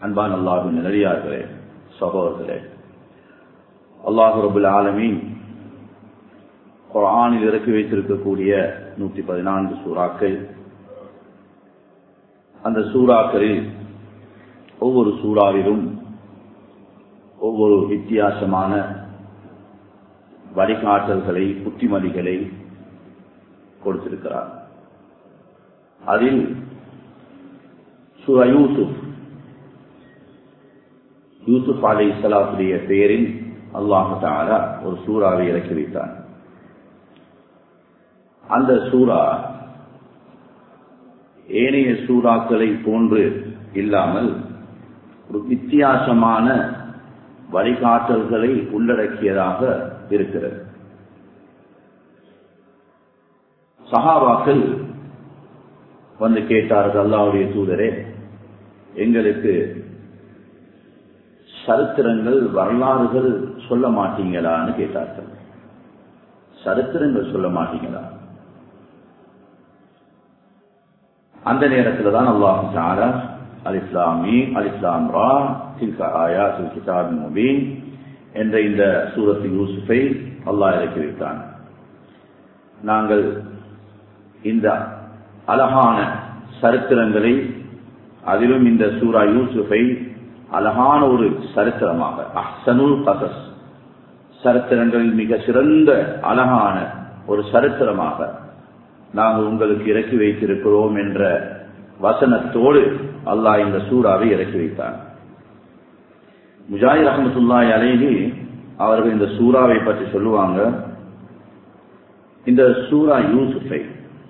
அன்பான் அல்லாஹின் நிலையார்களே சகோதரர்களே அல்லாஹு ரபுல் ஆலமீன் குரானில் இறக்கி வைத்திருக்கக்கூடிய நூற்றி பதினான்கு சூறாக்கள் அந்த சூறாக்களில் ஒவ்வொரு சூறாவிலும் ஒவ்வொரு வித்தியாசமான வழிகாட்டல்களை புத்திமதிகளை கொடுத்திருக்கிறார் அதில் சூரா யூசுப் யூசுப் அலை இஸ்லாத்துடைய பெயரில் அல்லாஹு தாலா ஒரு சூறாவை இறக்கி வைத்தார் அந்த சூறா ஏனைய சூறாக்களை போன்று இல்லாமல் ஒரு வித்தியாசமான வழிகாட்டல்களை உள்ளடக்கியதாக இருக்கிறது சஹாபாக்கள் வந்து கேட்டார்கள் அல்லாவுடைய தூதரே எங்களுக்கு சரித்திரங்கள் வரலாறுகள் சொல்ல மாட்டீங்களான்னு கேட்டார்கள் சரித்திரங்கள் சொல்ல மாட்டீங்களா அந்த நேரத்தில் தான் அல்லாஹு தாரா அல் இஸ்லாமி அல் இஸ்லாம் ரா தில்க ஆயா தில் கிதாப் முபீன் என்ற இந்த சூரத்து யூசுஃபை அல்லாஹ் இறக்கி வைத்தான் நாங்கள் இந்த அழகான சரித்திரங்களை அதிலும் இந்த சூரா யூசுஃபை அழகான ஒரு சரித்திரமாக அஹ்சனுல் கசஸ் சரித்திரங்களில் மிக சிறந்த அழகான ஒரு சரித்திரமாக நாங்கள் உங்களுக்கு இறக்கி வைத்திருக்கிறோம் என்ற வசனத்தோடு அல்லாஹ் இந்த சூறாவை இறக்கி வைத்தார் முஜாஹிர் அஹமத்துல்லாய் அலேஹி அவர்கள் இந்த சூறாவை பற்றி சொல்லுவாங்க இந்த சூரா யூசுஃபை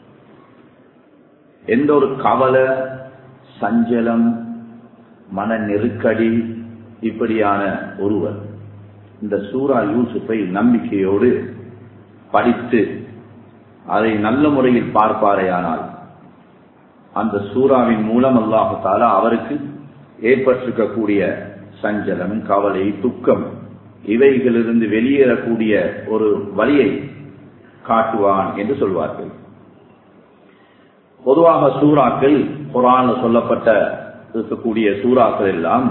எந்த ஒரு கவலை சஞ்சலம் மன நெருக்கடி இப்படியான ஒருவர் இந்த சூரா யூசுஃபை நம்பிக்கையோடு படித்து அதை நல்ல முறையில் பார்ப்பாரையானால் அந்த சூறாவின் மூலம் அல்லாஹால அவருக்கு ஏற்பட்டிருக்கக்கூடிய சஞ்சலம் கவலை துக்கம் இவைகளிலிருந்து வெளியேறக்கூடிய ஒரு வழியை காட்டுவான் என்று சொல்வார்கள் பொதுவாக சூறாக்கள் குரான் சொல்லப்பட்ட இருக்கக்கூடிய சூறாக்கள் எல்லாம்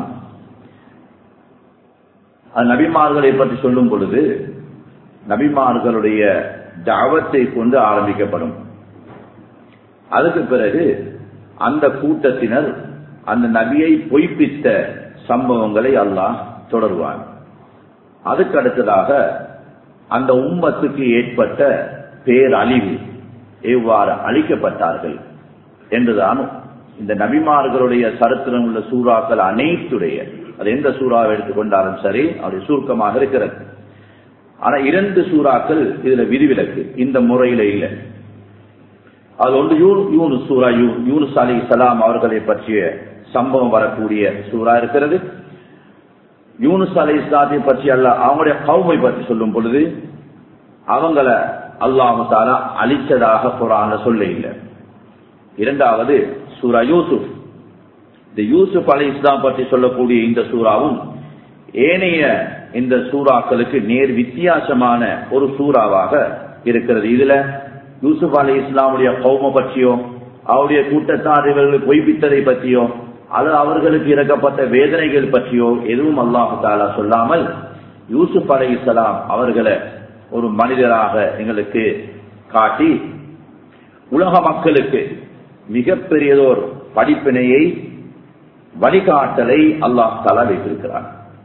நபிமார்களை பற்றி சொல்லும் பொழுது நபிமார்களுடைய தாவத்தை கொண்டு ஆரம்பிக்கப்படும் அதுக்கு பிறகு அந்த கூட்டத்தினர் அந்த நபியை பொய்ப்பித்த சம்பவங்களை அல்லாஹ் தொடருவான் அதுக்கு அடுத்ததாக அந்த உம்மத்துக்கு ஏற்பட்ட பேரழிவு எவ்வாறு அழிக்கப்பட்டார்கள் என்றுதான் இந்த நபிமார்களுடைய சரித்திரம் உள்ள சூறாக்கள் அனைத்துடைய அது எந்த சூறாவை எடுத்துக்கொண்டாலும் சரி அவருடைய சுருக்கமாக இருக்கிறது ஆனா இரண்டு சூறாக்கள் இதுல விதிவிலக்கு இந்த முறையில இல்லை அது ஒன்று யூனு சூரா யூனுஸ் அலி சலாம் அவர்களை பற்றிய சம்பவம் வரக்கூடிய சூறா இருக்கிறது யூனுஸ் அலி இஸ்லாத்தை பற்றி அல்ல அவங்களுடைய கவுமை பற்றி சொல்லும் பொழுது அவங்கள அல்லாஹு தாலா அழிச்சதாக குரான சொல்ல இல்லை இரண்டாவது சூரா யூசுப் இந்த யூசுப் அலி இஸ்லாம் பற்றி சொல்லக்கூடிய இந்த சூறாவும் ஏனைய இந்த சூறாக்களுக்கு நேர் வித்தியாசமான ஒரு சூறாவாக இருக்கிறது இதுல யூசுப் அலி இஸ்லாமுடைய கௌம பற்றியோ அவருடைய கூட்டத்தார் இவர்கள் பொய்ப்பித்ததை பற்றியோ அல்லது அவர்களுக்கு இறக்கப்பட்ட வேதனைகள் பற்றியோ எதுவும் அல்லாஹு தாலா சொல்லாமல் யூசுப் அலி இஸ்லாம் அவர்களை ஒரு மனிதராக எங்களுக்கு காட்டி உலக மக்களுக்கு மிகப்பெரியதோர் படிப்பினையை வழிகாட்டலை அல்லாஹ் தாலா வைத்திருக்கிறார்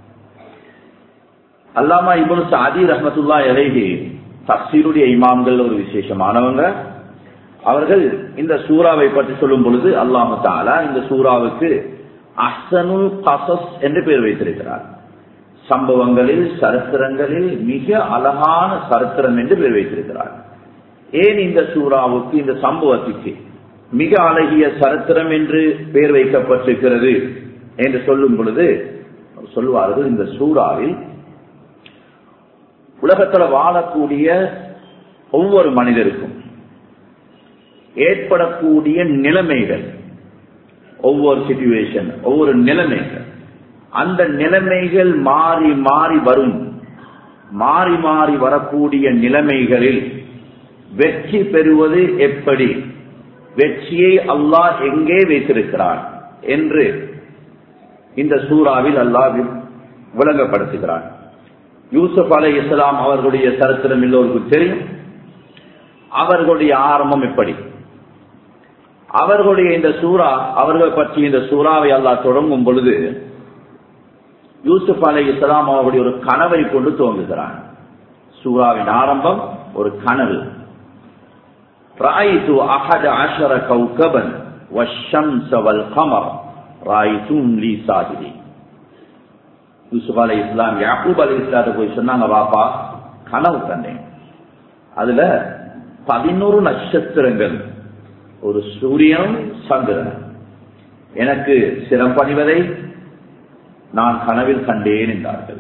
அல்லாமா இபுல் சாதி ரஹமத்துல்லா இலைகி தப்சீருடைய இமாம்கள் ஒரு விசேஷமானவங்க அவர்கள் இந்த சூறாவை பற்றி சொல்லும் பொழுது அல்லாஹு தாலா இந்த சூறாவுக்கு அஹனுல் கசஸ் என்று பெயர் வைத்திருக்கிறார் சம்பவங்களில் சரித்திரங்களில் மிக அழகான சரித்திரம் என்று பெயர் வைத்திருக்கிறார் ஏன் இந்த சூறாவுக்கு இந்த சம்பவத்துக்கு மிக அழகிய சரித்திரம் என்று பெயர் வைக்கப்பட்டிருக்கிறது என்று சொல்லும் பொழுது சொல்வார்கள் இந்த சூறாவில் உலகத்தில் வாழக்கூடிய ஒவ்வொரு மனிதருக்கும் ஏற்படக்கூடிய நிலைமைகள் ஒவ்வொரு சிச்சுவேஷன் ஒவ்வொரு நிலைமைகள் அந்த நிலைமைகள் மாறி மாறி வரும் மாறி மாறி வரக்கூடிய நிலைமைகளில் வெற்றி பெறுவது எப்படி வெற்றியை அல்லாஹ் எங்கே வைத்திருக்கிறான் என்று இந்த சூறாவில் அல்லாஹ் விளங்கப்படுத்துகிறான் யூசுப் அலை இஸ்லாம் அவர்களுடைய சரித்திரம் எல்லோருக்கும் தெரியும் அவர்களுடைய ஆரம்பம் எப்படி அவர்களுடைய இந்த சூறா அவர்கள் பற்றி இந்த சூறாவை அல்லாஹ் தொடங்கும் பொழுது யூசுப் அலை இஸ்லாம் அவருடைய ஒரு கனவை கொண்டு துவங்குகிறான் சூறாவின் ஆரம்பம் ஒரு கனவு ராயித்து அஹத அஷர கௌகபன் والشمس والقمر رايتهم لي ساجدين யூசுப் அலை இஸ்லாம் யாக்கூப் அலை இஸ்லாத்த போய் சொன்னாங்க பாப்பா கனவு கண்டேன் அதுல பதினோரு நட்சத்திரங்கள் ஒரு சூரியனும் சந்திரன் எனக்கு சிரம் பணிவதை நான் கனவில் கண்டேன் என்றார்கள்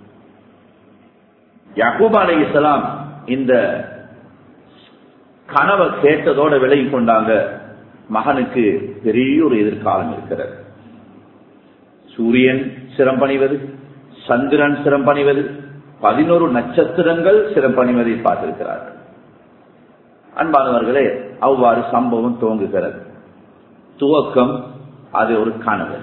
யாக்கூப் அலை இஸ்லாம் இந்த கனவை கேட்டதோட விலகி கொண்டாங்க மகனுக்கு பெரிய ஒரு எதிர்காலம் இருக்கிறது சூரியன் சிரம் பணிவது சந்திரன் சிரம் பணிவது பதினோரு நட்சத்திரங்கள் சிரம் பணிவதை பார்த்திருக்கிறார்கள் அன்பானவர்களே அவ்வாறு சம்பவம் துவங்குகிறது துவக்கம் அது ஒரு கனவு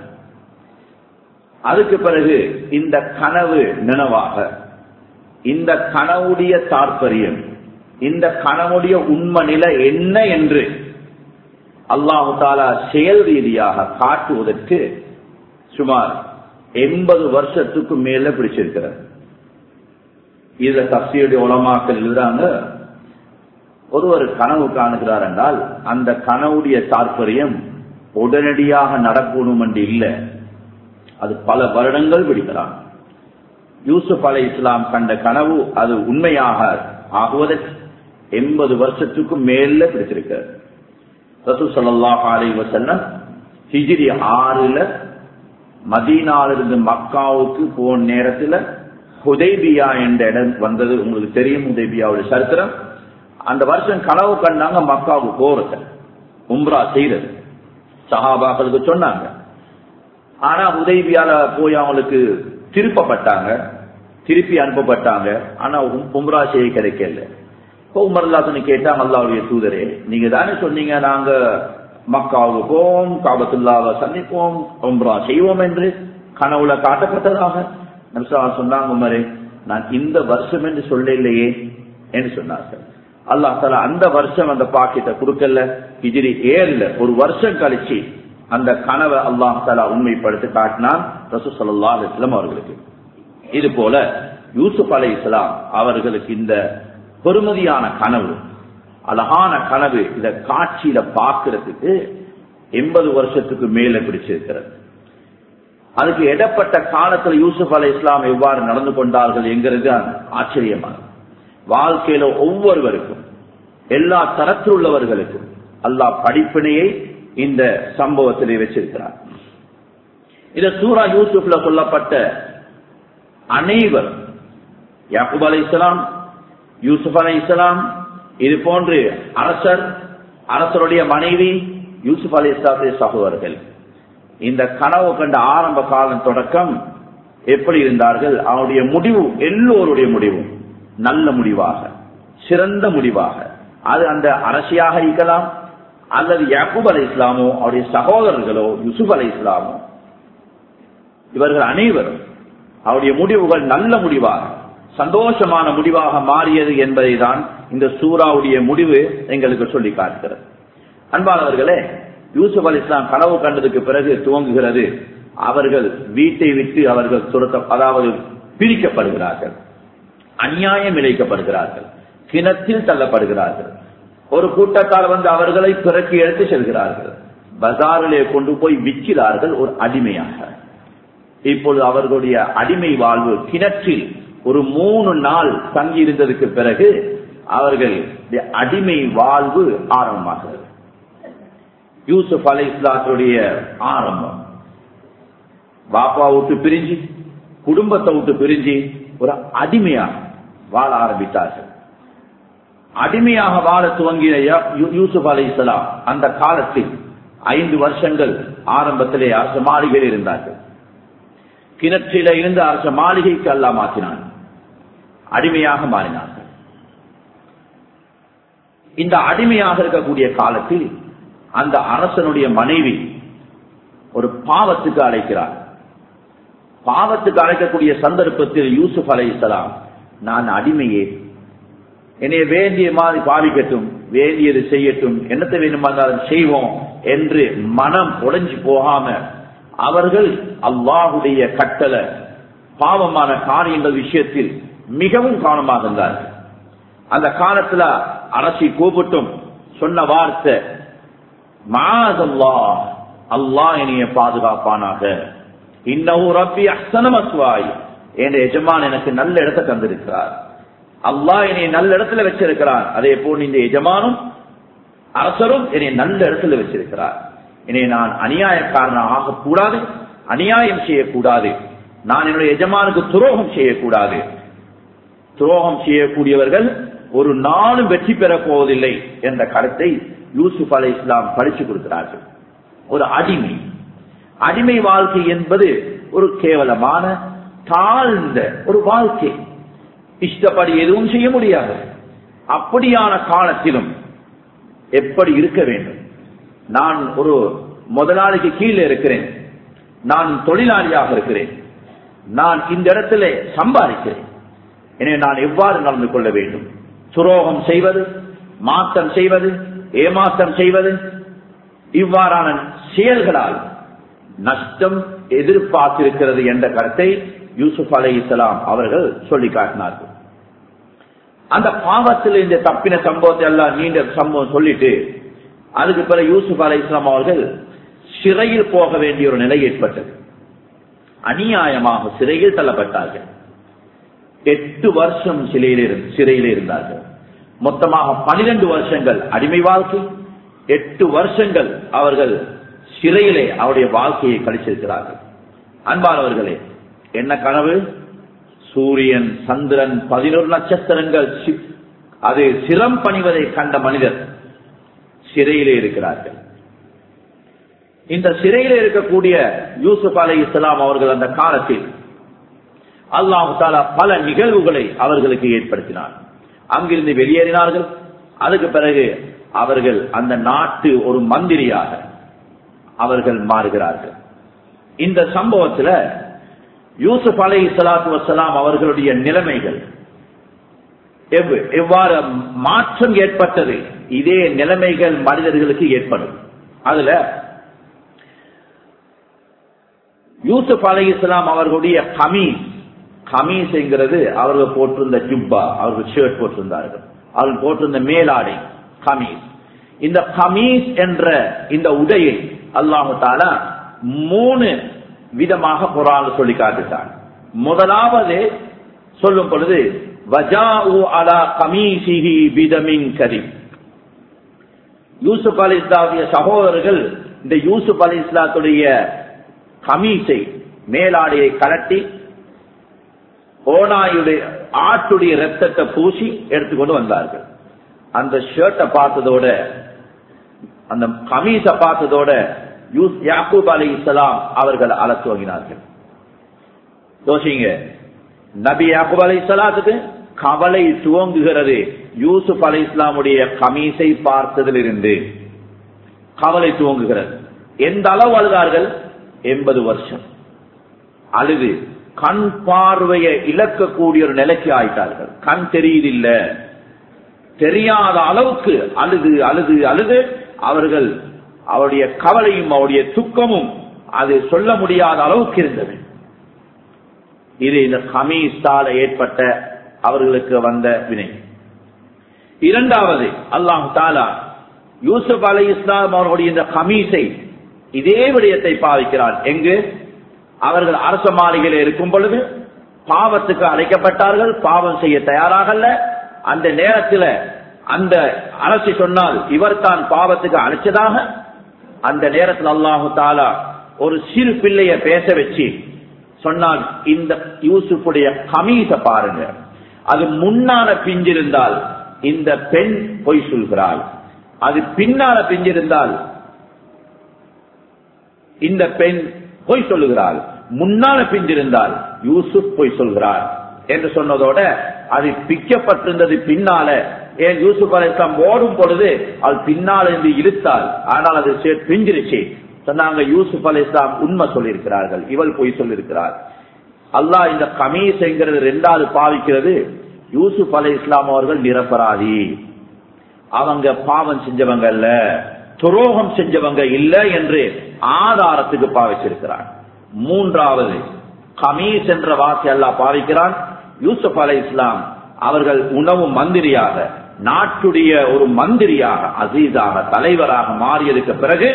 அதுக்கு பிறகு இந்த கனவு நினைவாக இந்த கனவுடைய தாற்பயம் இந்த கனவுடைய உண்மை நிலை என்ன என்று அல்லாஹு தாலா செயல் ரீதியாக காட்டுவதற்கு சுமார் எண்பது வருஷத்துக்கு மேல பிடிச்சிருக்கிறது இதுல தப்சியுடைய உலமாக்கல் எழுதுறாங்க ஒருவர் கனவு காணுகிறார் என்றால் அந்த கனவுடைய தாற்பயம் உடனடியாக நடக்கணும் என்று இல்லை அது பல வருடங்கள் பிடிக்கலாம் யூசுப் அலை இஸ்லாம் கண்ட கனவு அது உண்மையாக ஆகுவதற்கு எண்பது வருஷத்துக்கும் மேல பிடிச்சிருக்கிறது ரசூ சல்லாஹ் அலி வசல்லம் ஹிஜிரி ஆறுல மதீனாலிருந்து மக்காவுக்கு போன நேரத்துல ஹுதைபியா என்ற இடம் வந்தது உங்களுக்கு தெரியும் ஹுதைபியாவுடைய சரித்திரம் அந்த வருஷம் கனவு கண்டாங்க மக்காவுக்கு போறது உம்ரா செய்யறது சஹாபாக்களுக்கு சொன்னாங்க ஆனா உதவியால போய் அவங்களுக்கு திருப்பப்பட்டாங்க திருப்பி அனுப்பப்பட்டாங்க ஆனா உம்ரா செய்ய கிடைக்கல இப்போ உமர்லாசனு கேட்டாங்க அல்லாவுடைய தூதரே நீங்க தானே சொன்னீங்க நாங்க மக்காவுக்கு போவோம் காபத்துல்லாவை சந்திப்போம் உம்ரா செய்வோம் என்று கனவுல காட்டப்பட்டதாக நம்சா சொன்னாங்க உமரே நான் இந்த வருஷம் என்று சொல்ல இல்லையே என்று சொன்னார்கள் அல்லா தலா அந்த வருஷம் அந்த பாக்கியத்தை கொடுக்கல ஹிஜிரி ஏழுல ஒரு வருஷம் கழிச்சு அந்த கனவை அல்லாஹ் தலா உண்மைப்படுத்தி காட்டினான் ரசூ சல்லா அலிஸ்லாம் அவர்களுக்கு இது போல யூசுப் அலை இஸ்லாம் அவர்களுக்கு இந்த பெருமதியான கனவு அழகான கனவு இத காட்சியில பார்க்கறதுக்கு எண்பது வருஷத்துக்கு மேல பிடிச்சிருக்கிறது அதுக்கு இடப்பட்ட காலத்துல யூசுப் அலை இஸ்லாம் எவ்வாறு நடந்து கொண்டார்கள் என்கிறது ஆச்சரியமானது வாழ்க்கையில ஒவ்வொருவருக்கும் எல்லா தரத்தில் உள்ளவர்களுக்கும் அல்லாஹ் படிப்பினையை இந்த சம்பவத்திலே வச்சிருக்கிறார் இந்த சூரா யூசுப்ல சொல்லப்பட்ட அனைவர் யாக்குப் அலை இஸ்லாம் யூசுப் அலை இஸ்லாம் இது போன்று அரசர் அரசருடைய மனைவி யூசுப் அலி இஸ்லாத்துடைய சகோதரர்கள் இந்த கனவு கண்ட ஆரம்ப காலம் தொடக்கம் எப்படி இருந்தார்கள் அவருடைய முடிவு எல்லோருடைய முடிவும் நல்ல முடிவாக சிறந்த முடிவாக அது அந்த அரசியாக இருக்கலாம் அல்லது யாக்கூப் அலை இஸ்லாமோ அவருடைய சகோதரர்களோ யூசுப் அலை இஸ்லாமோ இவர்கள் அனைவரும் அவருடைய முடிவுகள் நல்ல முடிவாக சந்தோஷமான முடிவாக மாறியது என்பதை தான் இந்த சூறாவுடைய முடிவு எங்களுக்கு சொல்லி காட்டுகிறது அன்பானவர்களே யூசுப் அலி இஸ்லாம் கனவு கண்டதுக்கு பிறகு துவங்குகிறது அவர்கள் வீட்டை விட்டு அவர்கள் துரத்த அதாவது பிரிக்கப்படுகிறார்கள் அநியாயம் இழைக்கப்படுகிறார்கள் கிணத்தில் தள்ளப்படுகிறார்கள் ஒரு கூட்டத்தால் வந்து அவர்களை பிறக்கி எடுத்து செல்கிறார்கள் பஜாரிலே கொண்டு போய் விற்கிறார்கள் ஒரு அடிமையாக இப்பொழுது அவர்களுடைய அடிமை வாழ்வு கிணற்றில் ஒரு மூணு நாள் தங்கி இருந்ததுக்கு பிறகு அவர்கள் அடிமை வாழ்வு ஆரம்பமாகிறது யூசுப் அலை இஸ்லாத்துடைய ஆரம்பம் பாப்பா விட்டு பிரிஞ்சு குடும்பத்தை விட்டு பிரிஞ்சு ஒரு அடிமையாக வாழ ஆரம்பித்தார்கள் அடிமையாக வாழ துவங்கிய யூசுப் அலை இஸ்லாம் அந்த காலத்தில் ஐந்து வருஷங்கள் ஆரம்பத்திலே அரச மாளிகையில் இருந்தார்கள் கிணற்றில இருந்து அரச மாளிகைக்கு அல்லா மாற்றினான் அடிமையாக மாறினார்கள் இந்த அடிமையாக இருக்கக்கூடிய காலத்தில் அந்த அரசனுடைய மனைவி ஒரு பாவத்துக்கு அழைக்கிறார் பாவத்துக்கு அழைக்கக்கூடிய சந்தர்ப்பத்தில் யூசுப் அலை இஸ்லாம் நான் அடிமையே என்னைய வேண்டிய மாதிரி பாவிக்கட்டும் வேண்டியது செய்யட்டும் என்னத்தை வேண்டுமானாலும் செய்வோம் என்று மனம் உடைஞ்சு போகாம அவர்கள் அல்லாஹுடைய கட்டளை பாவமான காரியங்கள் விஷயத்தில் மிகவும் கவனமாக இருந்தார்கள் அந்த காலத்துல அரசி கூப்பிட்டும் சொன்ன வார்த்தை மாதல்லா அல்லாஹ் என்னைய பாதுகாப்பானாக இன்னும் ரப்பி அசனமஸ்வாய் என் எஜமான் எனக்கு நல்ல இடத்தை தந்திருக்கிறார் அல்லாஹ் என்னை நல்ல இடத்துல வச்சிருக்கிறார் அதே போல் இந்த எஜமானும் அரசரும் என்னை நல்ல இடத்துல வச்சிருக்கிறார் என்னை நான் அநியாயக்காரனாக ஆகக்கூடாது அநியாயம் செய்யக்கூடாது நான் என்னுடைய எஜமானுக்கு துரோகம் செய்யக்கூடாது துரோகம் செய்யக்கூடியவர்கள் ஒரு நாளும் வெற்றி பெறப் போவதில்லை என்ற கருத்தை யூசுப் அலை இஸ்லாம் படிச்சு கொடுக்கிறார்கள் ஒரு அடிமை அடிமை வாழ்க்கை என்பது ஒரு கேவலமான தாழ்ந்த ஒரு வாழ்க்கை இஷ்டப்படி எதுவும் செய்ய முடியாது அப்படியான காலத்திலும் எப்படி இருக்க வேண்டும் நான் ஒரு முதலாளிக்கு கீழே இருக்கிறேன் நான் தொழிலாளியாக இருக்கிறேன் நான் இந்த இடத்துல சம்பாதிக்கிறேன் எனவே நான் எவ்வாறு நடந்து கொள்ள வேண்டும் துரோகம் செய்வது மாற்றம் செய்வது ஏமாற்றம் செய்வது இவ்வாறான செயல்களால் நஷ்டம் எதிர்பார்த்திருக்கிறது என்ற கருத்தை யூசுப் அலை இஸ்லாம் அவர்கள் சொல்லி காட்டினார்கள் அந்த பாவத்தில் இந்த தப்பின சம்பவத்தை எல்லாம் நீண்ட சம்பவம் சொல்லிட்டு அதுக்கு பிறகு யூசுப் அலை இஸ்லாம் அவர்கள் சிறையில் போக வேண்டிய ஒரு நிலை ஏற்பட்டது அநியாயமாக சிறையில் தள்ளப்பட்டார்கள் எட்டு வருஷம் சிலையில் சிறையில் இருந்தார்கள் மொத்தமாக பனிரெண்டு வருஷங்கள் அடிமை வாழ்க்கை எட்டு வருஷங்கள் அவர்கள் சிறையிலே அவருடைய வாழ்க்கையை கழிச்சிருக்கிறார்கள் அன்பானவர்களே என்ன கனவு சூரியன் சந்திரன் பதினோரு நட்சத்திரங்கள் அது சிரம் பணிவதை கண்ட மனிதர் சிறையிலே இருக்கிறார்கள் இந்த சிறையிலே இருக்கக்கூடிய யூசுப் அலை இஸ்லாம் அவர்கள் அந்த காலத்தில் அல்லாஹு தாலா பல நிகழ்வுகளை அவர்களுக்கு ஏற்படுத்தினார் அங்கிருந்து வெளியேறினார்கள் அதுக்கு பிறகு அவர்கள் அந்த நாட்டு ஒரு மந்திரியாக அவர்கள் மாறுகிறார்கள் இந்த சம்பவத்தில் யூசுப் அலை சலாத்து வசலாம் அவர்களுடைய நிலைமைகள் எவ்வாறு மாற்றம் ஏற்பட்டது இதே நிலைமைகள் மனிதர்களுக்கு ஏற்படும் அதுல யூசுப் அலை இஸ்லாம் அவர்களுடைய கமீஸ் கமீஸ் என்கிறது அவர்கள் போட்டிருந்த ஜுப்பா அவர்கள் ஷர்ட் போட்டிருந்தார்கள் அவர்கள் போட்டிருந்த மேலாடை கமீஸ் இந்த கமீஸ் என்ற இந்த உடையை அல்லாஹு தாலா மூணு விதமாக குரான் சொல்லி காட்டுட்டான் முதலாவது சொல்லும் பொழுது யூசுப் அலி இஸ்லாமிய சகோதரர்கள் இந்த யூசுப் அலி இஸ்லாத்துடைய கமீஸை மேலாடையை கலட்டி ஓனாயுடைய ஆட்டுடைய ரத்தத்தை பூசி எடுத்துக்கொண்டு வந்தார்கள் அந்த ஷர்ட்டை பார்த்ததோட அந்த கமீஸ பார்த்ததோட யாக்கூப் அலி இஸ்லாம் அவர்கள் அல துவங்கினார்கள் யோசிங்க நபி யாக்கூப் அலி இஸ்லாத்துக்கு கவலை துவங்குகிறது யூசுப் அலி இஸ்லாமுடைய கமீஸை பார்த்ததிலிருந்து கவலை துவங்குகிறது எந்த அளவு அழுதார்கள் எண்பது வருஷம் அழுது கண் பார்வையை இழக்கக்கூடிய ஒரு நிலைக்கு ஆயிட்டார்கள் கண் தெரியுதில்ல தெரியாத அளவுக்கு அழுது அழுது அழுது அவர்கள் அவருடைய கவலையும் அவருடைய துக்கமும் அது சொல்ல முடியாத அளவுக்கு இருந்தது இது இந்த கமீஸால ஏற்பட்ட அவர்களுக்கு வந்த வினை இரண்டாவது அல்லாஹ் தாலா யூசுப் அலி இஸ்லாம் அவர்களுடைய இந்த கமீஸை இதே விடயத்தை பாவிக்கிறார் எங்கு அவர்கள் அரச மாளிகையில் இருக்கும் பொழுது பாவத்துக்கு அழைக்கப்பட்டார்கள் பாவம் செய்ய தயாராகல அந்த நேரத்தில் அந்த அரசு சொன்னால் இவர் தான் பாவத்துக்கு அழைச்சதாக அந்த நேரத்தில் அல்லாஹு தாலா ஒரு சிறு பிள்ளைய பேச வச்சு சொன்னால் இந்த யூசுஃபுடைய கமீச பாருங்க அது முன்னால பிஞ்சிருந்தால் இந்த பெண் பொய் சொல்கிறாள் அது பின்னால பிஞ்சிருந்தால் இந்த பெண் பொய் சொல்லுகிறாள் முன்னால பிஞ்சிருந்தால் யூசுப் பொய் சொல்கிறார் என்று சொன்னதோட அது பிக்கப்பட்டிருந்தது பின்னால ஏன் யூசுப் அலி இஸ்லாம் ஓடும் பொழுது அது பின்னால் இருந்து இழுத்தால் ஆனால் அது பிஞ்சிருச்சு சொன்னாங்க யூசுப் அலி இஸ்லாம் உண்மை சொல்லியிருக்கிறார்கள் இவள் பொய் சொல்லியிருக்கிறார் அல்லாஹ் இந்த கமீஸ்ங்கிறது ரெண்டாவது பாவிக்கிறது யூசுப் அலை இஸ்லாம் அவர்கள் நிரபராதி அவங்க பாவம் செஞ்சவங்க இல்ல துரோகம் செஞ்சவங்க இல்ல என்று ஆதாரத்துக்கு பாவிச்சிருக்கிறான் மூன்றாவது கமீஸ் என்ற வார்த்தை அல்லாஹ் பாவிக்கிறான் யூசுப் அலை இஸ்லாம் அவர்கள் உணவு மந்திரியாக நாட்டுடைய ஒரு மந்திரியாக அசீஸாக தலைவராக மாறியதுக்கு பிறகு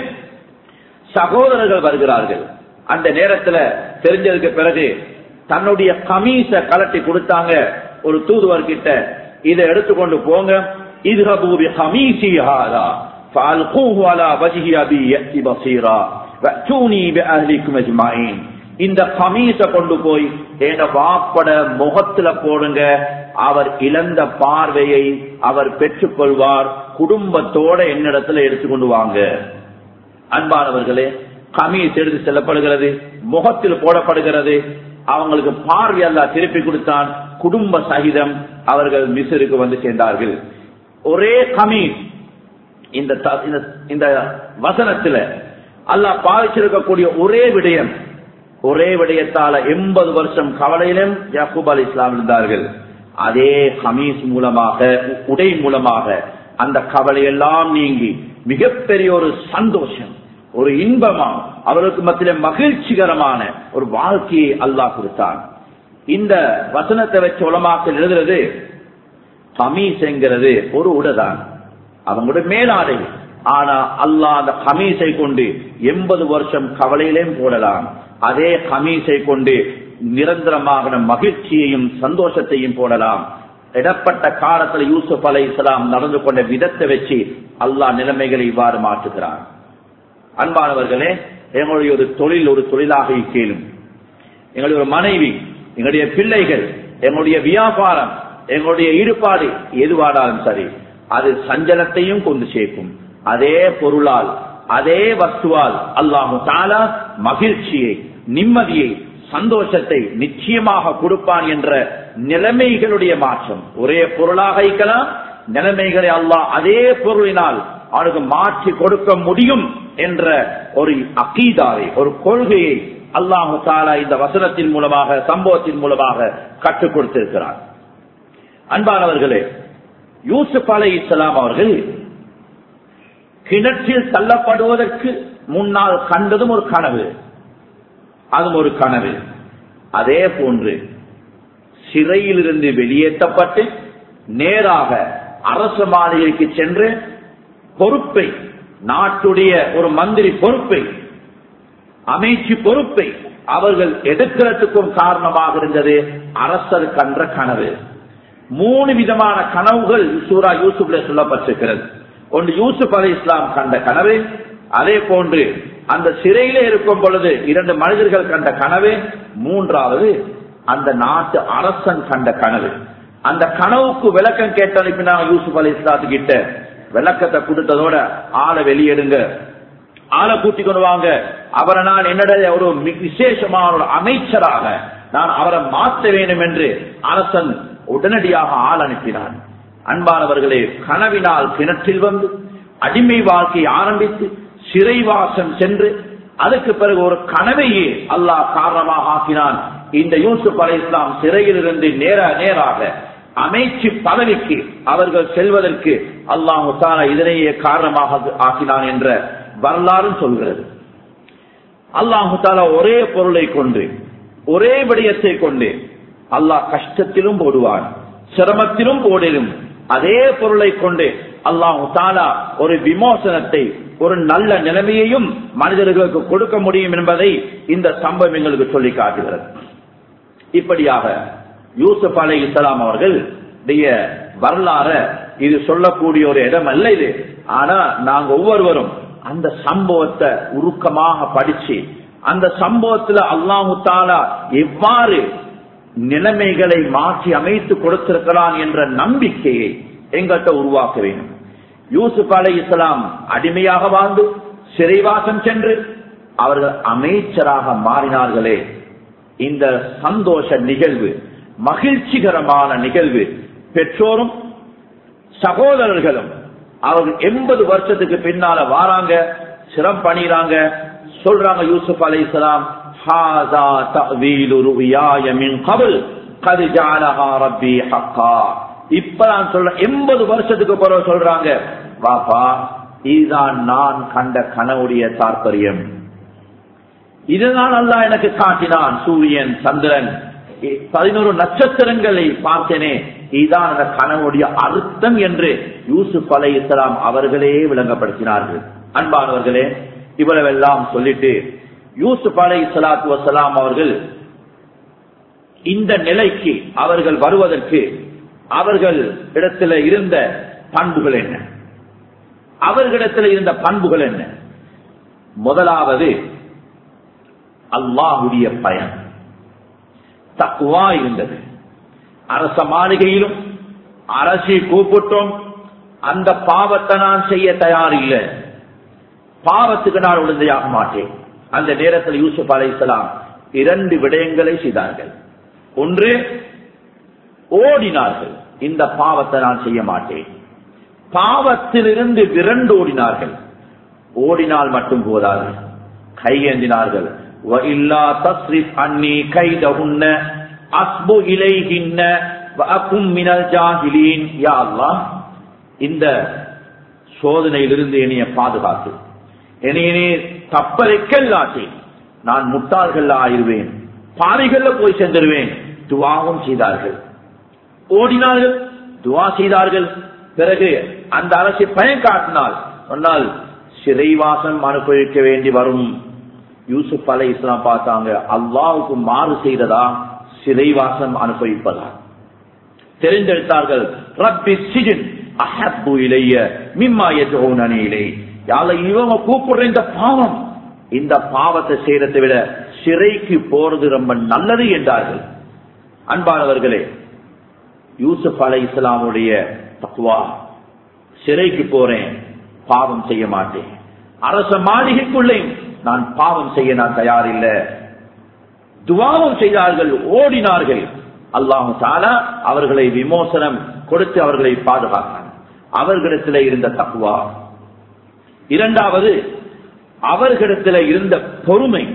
சகோதரர்கள் வருகிறார்கள் அந்த நேரத்துல தெரிஞ்சதுக்கு பிறகு தன்னுடைய கமீச கலட்டி கொடுத்தாங்க ஒரு தூதுவர் கிட்ட இதை எடுத்துக்கொண்டு போங்க اذهبوا بقميصي هذا فألقوه على وجه أبي يأتي بصيرا وأتوني بأهلكم أجمعين இந்த கமீச கொண்டு போய் என் வாப்பட முகத்துல போடுங்க அவர் இழந்த பார்வையை அவர் பெற்றுக்கொள்வார் குடும்பத்தோட என்னிடத்துல எடுத்துக்கொண்டு வாங்க அன்பானவர்களே கமீஸ் எடுத்து செல்லப்படுகிறது முகத்தில் போடப்படுகிறது அவங்களுக்கு பார்வை அல்லா திருப்பி கொடுத்தான் குடும்ப சகிதம் அவர்கள் மிசருக்கு வந்து சேர்ந்தார்கள் ஒரே கமீஸ் இந்த த- இந்த- இந்த வசனத்துல அல்லாஹ் பாவிச்சிருக்கக்கூடிய ஒரே விடயம் ஒரே விடயத்தால எண்பது வருஷம் கவலையிலும் யாக்கூப் அலி இஸ்லாம் இருந்தார்கள் அதே கமீஸ் மூலமாக உடை மூலமாக அந்த கவலையெல்லாம் நீங்கி மிகப்பெரிய ஒரு சந்தோஷம் ஒரு இன்பமா அவர்களுக்கு மத்தியில மகிழ்ச்சிகரமான ஒரு வாழ்க்கையை அல்லாஹ் கொடுத்தான் இந்த வசனத்தை வச்சு உலமாக்கள் எழுதுறது கமீஸ்ங்கிறது ஒரு உடைதான் அவங்களுடைய மேலாடை ஆனா அல்லாஹ் அந்த கமீஸை கொண்டு எண்பது வருஷம் கவலையிலேயும் போடலாம் அதே கமீஸை கொண்டு நிரந்தரமாக மகிழ்ச்சியையும் சந்தோஷத்தையும் போடலாம் இடப்பட்ட காலத்துல யூசுப் அலை இஸ்லாம் நடந்து கொண்ட விதத்தை வச்சு அல்லாஹ் நிலைமைகளை இவ்வாறு மாற்றுகிறான் அன்பானவர்களே எங்களுடைய ஒரு தொழில் ஒரு தொழிலாக கேளும் எங்களுடைய ஒரு மனைவி எங்களுடைய பிள்ளைகள் எங்களுடைய வியாபாரம் எங்களுடைய ஈடுபாடு எதுவானாலும் சரி அது சஞ்சலத்தையும் கொண்டு சேர்க்கும் அதே பொருளால் அதே வஸ்துவால் அல்லாஹு தாலா மகிழ்ச்சியை நிம்மதியை சந்தோஷத்தை நிச்சயமாக கொடுப்பான் என்ற நிலைமைகளுடைய மாற்றம் ஒரே பொருளாக இருக்கலாம் நிலைமைகளை அல்லாஹ் அதே பொருளினால் அவனுக்கு மாற்றி கொடுக்க முடியும் என்ற ஒரு அகீதாவை ஒரு கொள்கையை அல்லாஹு தாலா இந்த வசனத்தின் மூலமாக சம்பவத்தின் மூலமாக கற்றுக் கொடுத்திருக்கிறார் அன்பானவர்களே யூசுப் அலை இஸ்லாம் அவர்கள் கிணற்றில் தள்ளப்படுவதற்கு முன்னால் கண்டதும் ஒரு கனவு அதுவும் ஒரு கனவு அதே போன்று சிறையிலிருந்து வெளியேற்றப்பட்டு நேராக அரசு மாளிகைக்கு சென்று பொறுப்பை நாட்டுடைய ஒரு மந்திரி பொறுப்பை அமைச்சு பொறுப்பை அவர்கள் எடுக்கிறதுக்கும் காரணமாக இருந்தது அரசர் கன்ற கனவு மூணு விதமான கனவுகள் சூரா யூசுப்ல சொல்லப்பட்டிருக்கிறது ஒன்று யூசுப் அலி இஸ்லாம் கண்ட கனவு அதே போன்று அந்த சிறையில இருக்கும் பொழுது இரண்டு மனிதர்கள் கண்ட கனவு மூன்றாவது அந்த நாட்டு அரசன் கண்ட கனவு அந்த கனவுக்கு விளக்கம் கேட்டு அனுப்பினாங்க யூசுப் அலி இஸ்லாத்து கிட்ட விளக்கத்தை கொடுத்ததோட ஆளை வெளியெடுங்க ஆளை கூட்டி கொண்டு வாங்க அவரை நான் என்னுடைய ஒரு மி- விசேஷமான ஒரு அமைச்சராக நான் அவரை மாற்ற வேண்டும் என்று அரசன் உடனடியாக ஆள் அனுப்பினான் அன்பானவர்களே கனவினால் கிணற்றில் வந்து அடிமை வாழ்க்கையை ஆரம்பித்து சிறைவாசம் சென்று அதுக்கு பிறகு ஒரு கனவையே அல்லாஹ் காரணமாக ஆக்கினான் இந்த யூசுப் அலை இஸ்லாம் சிறையில் இருந்து நேர நேராக அமைச்சு பதவிக்கு அவர்கள் செல்வதற்கு அல்லாஹு தாலா இதனையே காரணமாக ஆக்கினான் என்ற வரலாறும் சொல்கிறது அல்லாஹு தாலா ஒரே பொருளை கொண்டு ஒரே விடயத்தை கொண்டு அல்லாஹ் கஷ்டத்திலும் போடுவான் சிரமத்திலும் போடிலும் அதே பொருளை கொண்டு அல்லாஹு தாலா ஒரு விமோசனத்தை ஒரு நல்ல நிலைமையையும் மனிதர்களுக்கு கொடுக்க முடியும் என்பதை இந்த சம்பவம் எங்களுக்கு சொல்லி காட்டுகிறது இப்படியாக யூசுப் அலை இஸ்லாம் அவர்கள் வரலாற இது சொல்லக்கூடிய ஒரு இடம் அல்ல இது ஆனா நாங்க ஒவ்வொருவரும் அந்த சம்பவத்தை உருக்கமாக படிச்சு அந்த சம்பவத்துல அல்லாஹு தாலா எவ்வாறு நிலைமைகளை மாற்றி அமைத்து கொடுத்திருக்கிறான் என்ற நம்பிக்கையை எங்கள்கிட்ட உருவாக்க வேண்டும் யூசுப் அலை இஸ்லாம் அடிமையாக வாழ்ந்து சிறைவாசம் சென்று அவர்கள் அமைச்சராக மாறினார்களே இந்த சந்தோஷ நிகழ்வு மகிழ்ச்சிகரமான நிகழ்வு பெற்றோரும் சகோதரர்களும் அவர்கள் எண்பது வருஷத்துக்கு பின்னால வாராங்க சிரம் பண்ணிறாங்க சொல்றாங்க யூசுப் அலைஹிஸ்ஸலாம் ஹாதா தஅவீலு ருயாய மின் கபில் கத் ஜஅலஹா ரப்பி ஹக்கா இப்ப நான் சொல்றேன் எண்பது வருஷத்துக்கு பிறகு சொல்றாங்க பாப்பா இதுதான் நான் கண்ட கனவுடைய தாற்பயம் இதுதான் அல்லாஹ் எனக்கு காட்டினான் சூரியன் சந்திரன் இ- பதினோரு நட்சத்திரங்களை பார்த்தேனே இதுதான் அந்த கனவுடைய அர்த்தம் என்று யூசுப் அலை இஸ்லாம் அவர்களே விளங்கப்படுத்தினார்கள் அன்பானவர்களே இவ்வளவெல்லாம் சொல்லிட்டு யூசுப் அலை இஸ்லாத்து வசலாம் அவர்கள் இந்த நிலைக்கு அவர்கள் வருவதற்கு அவர்கள் இடத்துல இருந்த பண்புகள் என்ன அவர்களிடத்தில் இருந்த பண்புகள் என்ன முதலாவது அல்லாஹுடைய பயன் தக்குவா இருந்தது அரச மாளிகையிலும் அரசை கூப்பிட்டோம் அந்த பாவத்தை நான் செய்ய தயார் இல்லை பாவத்துக்கு நான் உடந்தையாக மாட்டேன் அந்த நேரத்தில் யூசுப் அலைசலாம் இரண்டு விடயங்களை செய்தார்கள் ஒன்று ஓடினார்கள் இந்த பாவத்தை நான் செய்ய மாட்டேன் பாவத்திலிருந்து விரண்டு ஓடினார்கள் ஓடினால் மட்டும் போதாது கையேந்தினார்கள் وَإِلَّا تَصْرِفْ عَنِّي كَيْدَهُنَّ أَصْبُ إِلَيْهِنَّ وَأَكُنْ مِنَ الْجَاهِلِينَ يا அல்லாஹ் இந்த சோதனையிலிருந்து என்னைய பாதுகாத்து என்னையே தப்பரைக்கல்லாட்டி நான் முட்டாள்கள் ஆயிருவேன் பாறைகள்ல போய் சென்றுருவேன் துவாவும் செய்தார்கள் ஓடினார்கள் துவா செய்தார்கள் பிறகு அந்த அரசை பயன் காட்டினால் சொன்னால் சிறைவாசம் அனுபவிக்க வேண்டி வரும் யூசுப் அலை இஸ்லாம் பார்த்தாங்க அல்லாவுக்கு மாறு செய்ததா சிறைவாசம் அனுபவிப்பதா தெரிந்தெடுத்தார்கள் ரப்பி சிஜின் அஹப்பு இலைய மிம்மா எதுனி இலை யால இவங்க கூப்பிடுற இந்த பாவம் இந்த பாவத்தை செய்யறதை விட சிறைக்கு போறது ரொம்ப நல்லது என்றார்கள் அன்பானவர்களே யூசுப் அலை இஸ்லாமுடைய தக்குவா சிறைக்கு போறேன் பாவம் செய்ய மாட்டேன் அரச மாளிகைக்குள்ளே நான் பாவம் செய்ய நான் தயாரில்லை துவாவும் செய்தார்கள் ஓடினார்கள் அல்லாஹு தாலா அவர்களை விமோசனம் கொடுத்து அவர்களை பாதுகாத்தார் அவர்களிடத்தில் இருந்த தக்குவா இரண்டாவது அவர்களிடத்தில் இருந்த பொறுமை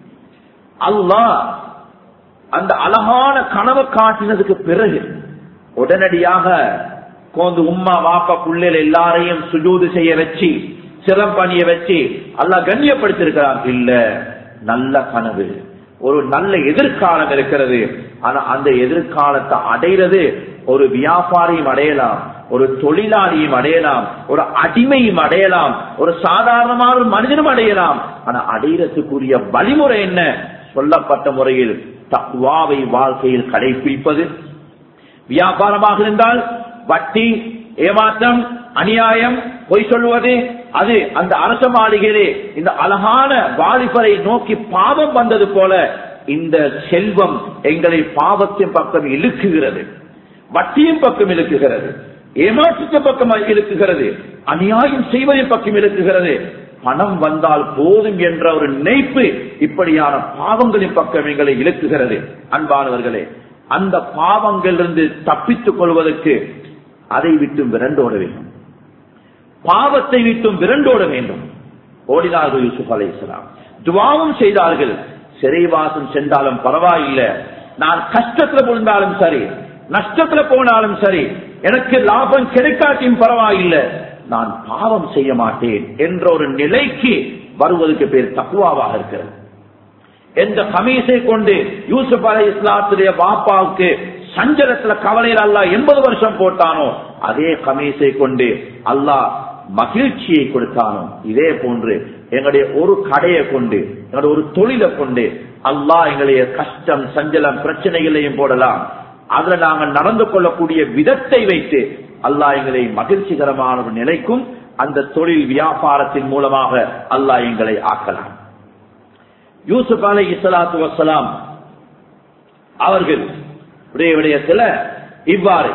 அல்லாஹ் அந்த அழகான கனவு காட்டினதுக்கு பிறகு உடனடியாக கோந்து உம்மா வாப்பா புள்ளைகள் எல்லாரையும் சுஜூது செய்ய வச்சு சிரம் பணிய வச்சு அல்லாஹ் கண்ணியப்படுத்திருக்கிறார் இல்ல நல்ல கனவு ஒரு நல்ல எதிர்காலம் இருக்கிறது ஆனா அந்த எதிர்காலத்தை அடைகிறது ஒரு வியாபாரியும் அடையலாம் ஒரு தொழிலாளியும் அடையலாம் ஒரு அடிமையும் அடையலாம் ஒரு சாதாரணமான ஒரு மனிதனும் அடையலாம் ஆனா அடையிறதுக்குரிய வழிமுறை என்ன சொல்லப்பட்ட முறையில் தக்வாவை வாழ்க்கையில் கடைபிடிப்பது வியாபாரமாக இருந்தால் வட்டி ஏமாற்றம் அநியாயம் பொய் சொல்வது அது அந்த அரச மாளிகையிலே இந்த அழகான வாலிபரை நோக்கி பாவம் வந்தது போல இந்த செல்வம் எங்களை பாவத்தின் பக்கம் இழுக்குகிறது வட்டியின் பக்கம் இழுக்குகிறது ஏமாற்றத்தின் பக்கம் இழுக்குகிறது அநியாயம் செய்வதின் பக்கம் இழுக்குகிறது பணம் வந்தால் போதும் என்ற ஒரு நினைப்பு இப்படியான பாவங்களின் பக்கம் எங்களை இழுக்குகிறது அன்பானவர்களே அந்த பாவங்களிலிருந்து தப்பித்துக் கொள்வதற்கு அதை விட்டும் விரண்டோட வேண்டும் பாவத்தை விட்டும் விரண்டோட வேண்டும் ஓடினார்கள் யூசுப் அலை இஸ்லாம் துவாவும் செய்தார்கள் சிறைவாசம் சென்றாலும் பரவாயில்லை நான் கஷ்டத்துல விழுந்தாலும் சரி நஷ்டத்துல போனாலும் சரி எனக்கு லாபம் கிடைக்காட்டியும் பரவாயில்லை நான் பாவம் செய்ய மாட்டேன் என்ற ஒரு நிலைக்கு வருவதற்கு பேர் தக்குவாவாக இருக்கிறது எந்த கமீசை கொண்டு யூசுப் அலை இஸ்லாத்துடைய பாப்பாவுக்கு சஞ்சலத்துல கவலையில் அல்லாஹ் எண்பது வருஷம் போட்டானோ அதே கமீசை கொண்டு அல்லாஹ் மகிழ்ச்சியை கொடுத்தானோ இதே போன்று எங்களுடைய ஒரு கடையை கொண்டு எங்களுடைய ஒரு தொழிலை கொண்டு அல்லாஹ் எங்களுடைய கஷ்டம் சஞ்சலம் பிரச்சனைகளையும் போடலாம் அதுல நாங்கள் நடந்து கொள்ளக்கூடிய விதத்தை வைத்து அல்லாஹ் எங்களை மகிழ்ச்சிகரமான ஒரு நிலைக்கும் அந்த தொழில் வியாபாரத்தின் மூலமாக அல்லாஹ் எங்களை ஆக்கலாம் யூசுப் அலை இஸ்லாத்து வசலாம் அவர்கள் உடைய விடயத்தில் இவ்வாறு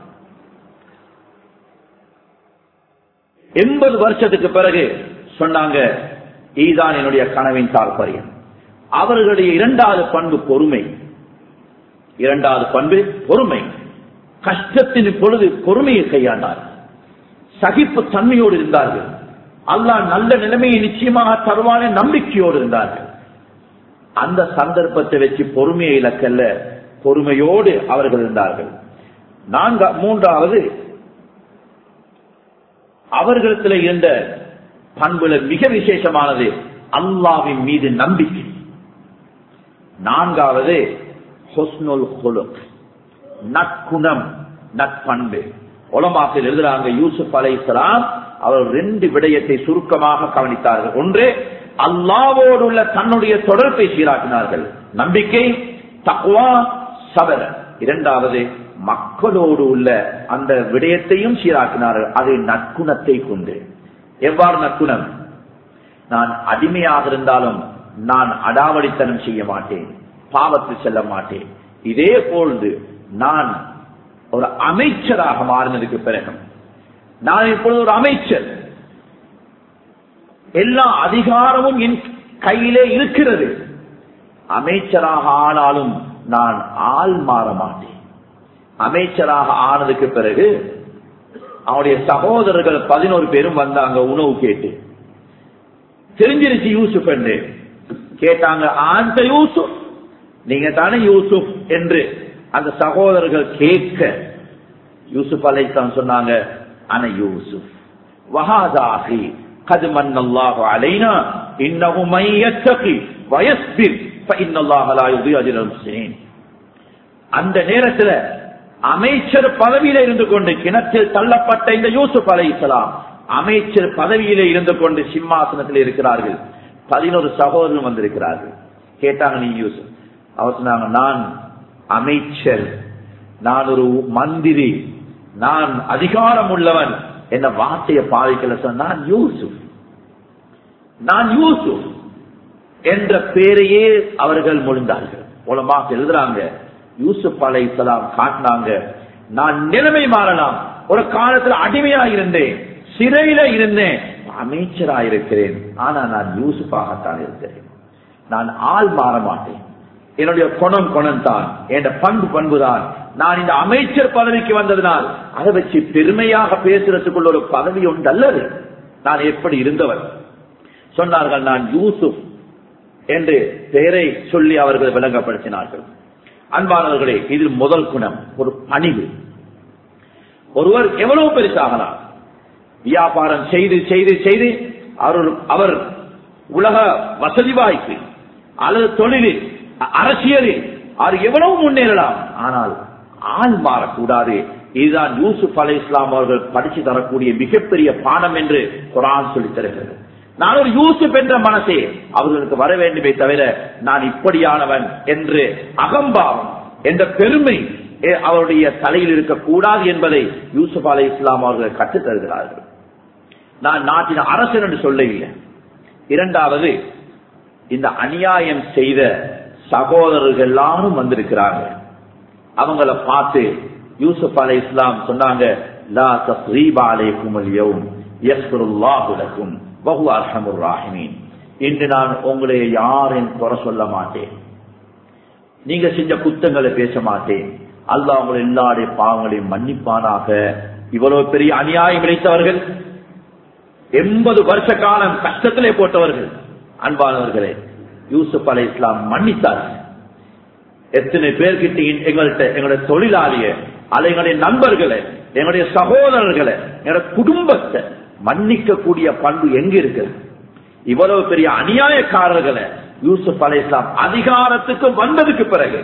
எண்பது வருஷத்துக்கு பிறகு சொன்னாங்க இதுதான் என்னுடைய கனவின் தாற்பயம் அவர்களுடைய இரண்டாவது பண்பு பொறுமை இரண்டாவது பண்பு பொறுமை கஷ்டத்தின் பொழுது பொறுமையை கையாண்டார் சகிப்பு தன்மையோடு இருந்தார்கள் அல்லாஹ் நல்ல நிலைமையை நிச்சயமாக தருவான நம்பிக்கையோடு இருந்தார்கள் அந்த சந்தர்ப்பத்தை வச்சு பொறுமையை இழக்கல்ல பொறுமையோடு அவர்கள் இருந்தார்கள் நான்கா மூன்றாவது அவர்களிடத்தில் இருந்த பண்புல மிக விசேஷமானது அல்லாவின் மீது நம்பிக்கை நான்காவது ஹொஸ்னுல் குலுக் நற்குணம் நற்பண்பு உலமாக்கில் எழுதுறாங்க யூசுப் அலை அவர் ரெண்டு விடயத்தை சுருக்கமாக கவனித்தார்கள் ஒன்று அல்லாவோடு உள்ள தன்னுடைய தொடர்பை சீராக்கினார்கள் நம்பிக்கை தக்குவா சபர இரண்டாவது மக்களோடு உள்ள அந்த விடயத்தையும் சீராக்கினார்கள் அது நற்குணத்தை கொண்டு எவ்வாறு நற்குணம் நான் அடிமையாக இருந்தாலும் நான் அடாவடித்தனம் செய்ய மாட்டேன் பாவத்தில் செல்ல மாட்டேன் இதே போன்று நான் ஒரு அமைச்சராக மாறினதுக்கு பிறகு நான் இப்பொழுது ஒரு அமைச்சர் எல்லா அதிகாரமும் என் கையிலே இருக்கிறது அமைச்சராக ஆனாலும் நான் ஆள் மாற மாட்டேன் அமைச்சராக ஆனதுக்கு பிறகு அவனுடைய சகோதரர்கள் பதினோரு பேரும் வந்தாங்க உணவு கேட்டு தெரிஞ்சிருச்சு யூசுப் என்று கேட்டாங்க அந்த யூசுப் நீங்க தானே யூசுப் என்று அந்த சகோதரர்கள் கேட்க யூசுப் அலைத்தான் சொன்னாங்க அன யூசுப் வஹாதாஹி கது மன்னல்லாஹு அலைனா இன்னஹு மை யத்தகி வயஸ்பிர் فإن الله لا يضيع أجر المحسنين அந்த நேரத்துல அமைச்சர் பதவியில இருந்து கொண்டு கிணற்றில் தள்ளப்பட்ட இந்த யூசுப் அலை இஸ்லாம் அமைச்சர் பதவியில இருந்து கொண்டு சிம்மாசனத்தில் இருக்கிறார்கள் பதினோரு சகோதரர்கள் வந்திருக்கிறார்கள் கேட்டாங்க நீ யூசுப் அவர் சொன்னாங்க நான் அமைச்சர் நான் ஒரு மந்திரி நான் அதிகாரம் உள்ளவன் என்ன வார்த்தையை பாவிக்கல சொன்ன நான் யூசுப் நான் யூசுப் என்ற பேரையே அவர்கள் மொழிந்தார்கள் மூலமாக எழுதுறாங்க யூசுப் அலை இஸ்லாம் காட்டினாங்க நான் நிலைமை மாறலாம் ஒரு காலத்துல அடிமையா இருந்தேன் சிறையில இருந்தேன் அமைச்சரா இருக்கிறேன் ஆனா நான் யூசுப்பாகத்தான் இருக்கிறேன் நான் ஆள் மாற மாட்டேன் என்னுடைய குணம் குணம் தான் என் பண்பு பண்பு தான் நான் இந்த அமைச்சர் பதவிக்கு வந்ததினால் அதை வச்சு பெருமையாக பேசுறதுக்குள்ள ஒரு பதவி ஒன்று அல்லது நான் எப்படி இருந்தவர் சொன்னார்கள் நான் யூசுப் என்று பெயரை சொல்லி அவர்கள் விளங்கப்படுத்தினார்கள் அன்பானவர்களே இதில் முதல் குணம் ஒரு பணிவு ஒருவர் எவ்வளவு பெருசாகலாம் வியாபாரம் செய்து செய்து செய்து அவர் அவர் உலக வசதி வாய்ப்பு அல்லது தொழிலில் அரசியலில் அவர் எவ்வளவு முன்னேறலாம் ஆனால் ஆள் மாறக்கூடாது இதுதான் யூசுப் அலை இஸ்லாம் அவர்கள் படிச்சு தரக்கூடிய மிகப்பெரிய பாடம் என்று குரான் சொல்லித் தருகிறது நான் ஒரு யூசுப் என்ற மனசே அவர்களுக்கு வர வேண்டுமே தவிர நான் இப்படியானவன் என்று அகம்பாவம் என்ற பெருமை அவருடைய தலையில் இருக்கக்கூடாது என்பதை யூசுப் அலை இஸ்லாம் அவர்கள் கற்றுத் தருகிறார்கள் நான் நாட்டின் அரசன் என்று சொல்லவில்லை இரண்டாவது இந்த அநியாயம் செய்த சகோதரர்கள் எல்லாரும் வந்திருக்கிறாங்க அவங்கள பார்த்து யூசுப் அலை இஸ்லாம் சொன்னாங்க லா தஸ்ரீபா அலைக்கும் அல்யவும் யஸ்குருல்லாஹு லக்கும் வஹு அர்ஹமுர் ராஹிமீன் இன்று நான் உங்களை யாரையும் குறை சொல்ல மாட்டேன் நீங்க செஞ்ச குத்தங்களை பேச மாட்டேன் அல்லாஹ் உங்களை எல்லாருடைய பாவங்களையும் மன்னிப்பானாக இவ்வளவு பெரிய அநியாயம் இழைத்தவர்கள் எண்பது வருஷ காலம் கஷ்டத்திலே போட்டவர்கள் அன்பானவர்களே யூசுப் அலை இஸ்லாம் மன்னித்தார்கள் எத்தனை பேர்கிட்ட எங்கள்கிட்ட எங்களுடைய தொழிலாளிய அல்ல எங்களுடைய நண்பர்களை எங்களுடைய சகோதரர்களை எங்களுடைய குடும்பத்தை மன்னிக்க கூடிய பண்பு எங்க இருக்கு இவ்வளவு பெரிய அநியாயக்காரர்களை யூசுப் அலை இஸ்லாம் அதிகாரத்துக்கு வந்ததுக்கு பிறகு